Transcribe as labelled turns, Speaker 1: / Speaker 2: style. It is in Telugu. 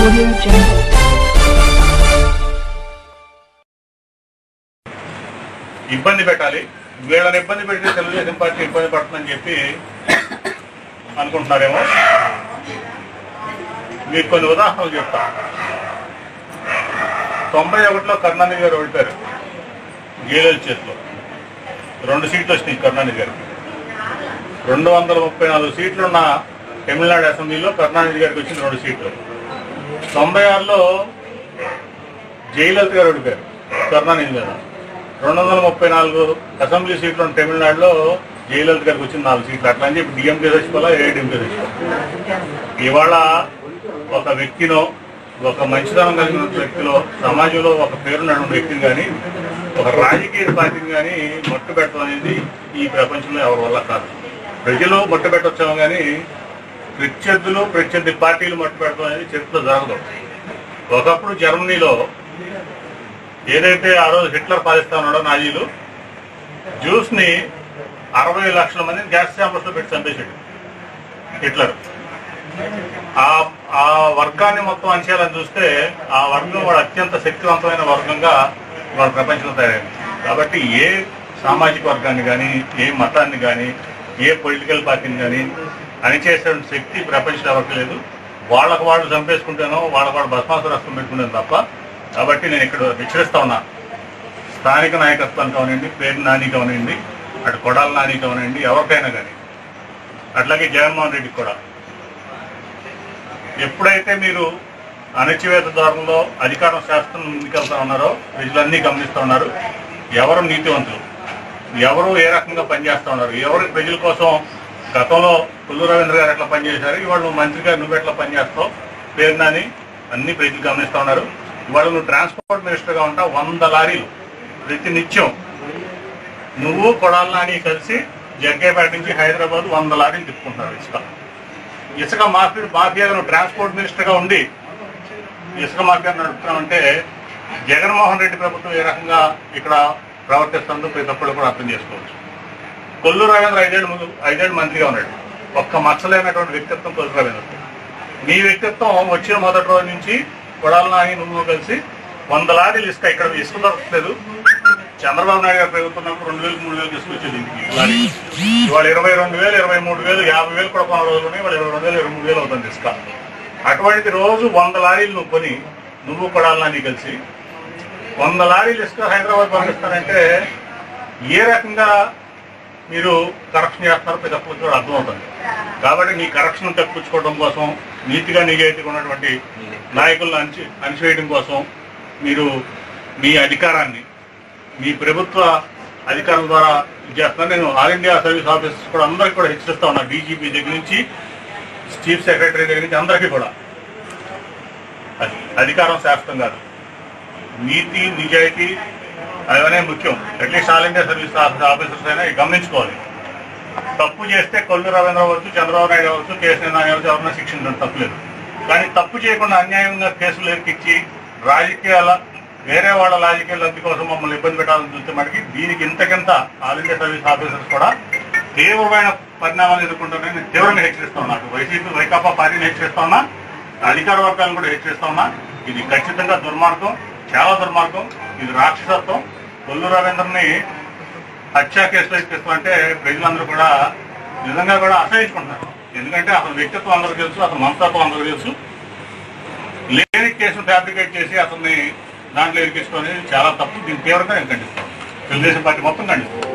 Speaker 1: Audio Jungle.
Speaker 2: ఇబ్బంది పెట్టాలి వీళ్ళని ఇబ్బంది పెడితే తెలుగుదేశం పార్టీ ఇబ్బంది పడుతుందని చెప్పి అనుకుంటున్నారేమో మీకు కొన్ని ఉదాహరణలు చెప్తా తొంభై ఒకటిలో కరుణానిధి గారు ఓడిపోయారు గేలెల చేతిలో రెండు సీట్లు వచ్చినాయి కరుణానిధి గారికి రెండు వందల ముప్పై నాలుగు సీట్లు ఉన్న తమిళనాడు అసెంబ్లీలో కరుణానిధి గారికి వచ్చిన రెండు సీట్లు తొంభై ఆరులో జయలలిత గారు ఓడిపోయారు కరుణానిధి గారు రెండు వందల ముప్పై నాలుగు అసెంబ్లీ సీట్లు ఉన్న తమిళనాడులో జయలలిత గారికి వచ్చిన నాలుగు సీట్లు అట్లా అని చెప్పి డిఎంకే తెచ్చుకోవాలా ఏడీఎంకే తెచ్చుకోవాలి ఇవాళ ఒక వ్యక్తినో ఒక మంచితనం కలిగిన వ్యక్తిలో సమాజంలో ఒక పేరున్నటువంటి వ్యక్తిని కానీ ఒక రాజకీయ పార్టీని కానీ మట్టు పెట్టడం అనేది ఈ ప్రపంచంలో ఎవరి వల్ల కాదు ప్రజలు మట్టు పెట్టొచ్చాము కానీ ప్రత్యర్థులు ప్రత్యర్థి పార్టీలు మట్టు పెట్టడం అనేది చరిత్రలో జరగదు ఒకప్పుడు జర్మనీలో ఏదైతే ఆ రోజు హిట్లర్ పాలిస్తా ఉన్నాడో నాజీలు జ్యూస్ ని అరవై లక్షల మందిని గ్యాస్ ఛాంబర్స్ లో పెట్టి చంపేశాడు హిట్లర్ ఆ ఆ వర్గాన్ని మొత్తం అంచేయాలని చూస్తే ఆ వర్గం వాడు అత్యంత శక్తివంతమైన వర్గంగా వాళ్ళ ప్రపంచంలో తయారైంది కాబట్టి ఏ సామాజిక వర్గాన్ని కానీ ఏ మతాన్ని కానీ ఏ పొలిటికల్ పార్టీని కానీ అణిచేసే శక్తి ప్రపంచంలో ఎవరికి లేదు వాళ్ళకు వాళ్ళు చంపేసుకుంటానో వాళ్ళకు వాళ్ళు భస్మాసు రసం పెట్టుకుంటాను తప్ప కాబట్టి నేను ఇక్కడ హెచ్చరిస్తా ఉన్నా స్థానిక నాయకత్వం కావనండి పేరు నాని కావనండి అటు కొడాల నాని కావనండి ఎవరికైనా కానీ అట్లాగే జగన్మోహన్ రెడ్డికి కూడా ఎప్పుడైతే మీరు అణచివేత ధోరణిలో అధికారం శాస్త్రం ముందుకెళ్తా ఉన్నారో ప్రజలన్నీ గమనిస్తూ ఉన్నారు ఎవరు నీతివంతులు ఎవరు ఏ రకంగా పనిచేస్తా ఉన్నారు ఎవరు ప్రజల కోసం గతంలో పుల్లు రవీంద్ర గారు ఎట్లా పనిచేశారు ఇవాళ నువ్వు మంత్రిగా నువ్వు ఎట్లా పనిచేస్తావు పేరు నాని అన్ని ప్రజలు గమనిస్తూ ఉన్నారు ఇవాళ నువ్వు ట్రాన్స్పోర్ట్ మినిస్టర్గా ఉంటావు వంద లారీలు ప్రతి నిత్యం నువ్వు కొడాల నాని కలిసి జగ్గేపేట నుంచి హైదరాబాద్ వంద లారీలు తిప్పుకుంటున్నారు ఇసుక ఇసుక మాఫీ మాఫియాగా నువ్వు ట్రాన్స్పోర్ట్ మినిస్టర్ గా ఉండి ఇసుక మాఫియా నడుపుతున్నామంటే జగన్మోహన్ రెడ్డి ప్రభుత్వం ఏ రకంగా ఇక్కడ ప్రవర్తిస్తుందో ప్రతి ఒక్కరు కూడా అర్థం చేసుకోవచ్చు కొల్లు రవీంద్ర ఐదేళ్ళు ముందు ఐదేళ్ళు మంత్రిగా ఉన్నాడు ఒక్క మచ్చలేనటువంటి వ్యక్తిత్వం కొల్లు రవీంద్ర నీ వ్యక్తిత్వం వచ్చిన మొదటి రోజు నుంచి కొడాల నాని నువ్వు కలిసి వంద లారీలు ఇసుక ఇక్కడ ఇసుక దొరకలేదు చంద్రబాబు నాయుడు గారు ప్రభుత్వం ఉన్నప్పుడు రెండు వేలు మూడు వేలు తీసుకొచ్చేది ఇంటికి లారీ ఇవాళ ఇరవై రెండు వేలు ఇరవై మూడు వేలు యాభై వేలు కూడా కొన్న రోజులు ఉన్నాయి ఇవాళ ఇరవై రెండు వేలు ఇరవై మూడు వేలు అవుతుంది ఇసుక అటువంటిది రోజు వంద లారీలు నువ్వు కొని నువ్వు కొడాలని కలిసి వంద లారీలు ఇసుక హైదరాబాద్ పంపిస్తారంటే ఏ రకంగా మీరు కరప్షన్ చేస్తున్నారో ప్రతి ఒక్కరికి కూడా అర్థమవుతుంది కాబట్టి నీ కరప్షన్ తప్పించుకోవడం కోసం నీతిగా నిజాయితీగా ఉన్నటువంటి నాయకులను అణచి అణిచివేయడం కోసం మీరు మీ అధికారాన్ని మీ ప్రభుత్వ అధికారుల ద్వారా ఇది చేస్తున్నారు నేను ఆల్ ఇండియా సర్వీస్ ఆఫీసర్స్ కూడా అందరికీ కూడా హెచ్చరిస్తా ఉన్నా డీజీపీ దగ్గర నుంచి చీఫ్ సెక్రటరీ దగ్గర నుంచి అందరికీ కూడా అది అధికారం శాస్త్రం కాదు నీతి నిజాయితీ అవనే ముఖ్యం at least all India service officers అయినా ఇవి గమనించుకోవాలి తప్పు చేస్తే కొల్లు రవీంద్ర అవ్వచ్చు చంద్రబాబు నాయుడు అవ్వచ్చు కేసు నాని అవ్వచ్చు ఎవరైనా శిక్షించడం తప్పులేదు కానీ తప్పు చేయకుండా అన్యాయంగా కేసులు ఎక్కించి రాజకీయాల వేరే వాళ్ళ రాజకీయ లబ్ధి కోసం మమ్మల్ని ఇబ్బంది పెట్టాలని చూస్తే మనకి దీనికి ఇంతకింత ఆల్ ఇండియా సర్వీస్ ఆఫీసర్స్ కూడా తీవ్రమైన పరిణామాలు ఎదుర్కొంటారని నేను తీవ్రంగా హెచ్చరిస్తా ఉన్నా అటు వైసీపీ వైకాపా పార్టీని హెచ్చరిస్తా ఉన్నా అధికార వర్గాలను కూడా హెచ్చరిస్తా ఉన్నా ఇది ఖచ్చితంగా దుర్మార్గం చాలా దుర్మార్గం ఇది రాక్షసత్వం కొల్లు రవీంద్రని హత్యా కేసులో ఇప్పిస్తామంటే ప్రజలందరూ కూడా నిజంగా కూడా అసహించుకుంటున్నారు ఎందుకంటే అతని వ్యక్తిత్వం అందరూ తెలుసు అతని మనస్తత్వం అందరూ తెలుసు లేని కేసును ఫ్యాబ్రికేట్ చేసి అతన్ని దాంట్లో ఇరికించుకొని చాలా తప్పు దీన్ని తీవ్రంగా నేను ఖండిస్తాను తెలుగుదేశం పార్టీ మొత్తం ఖండిస్తాను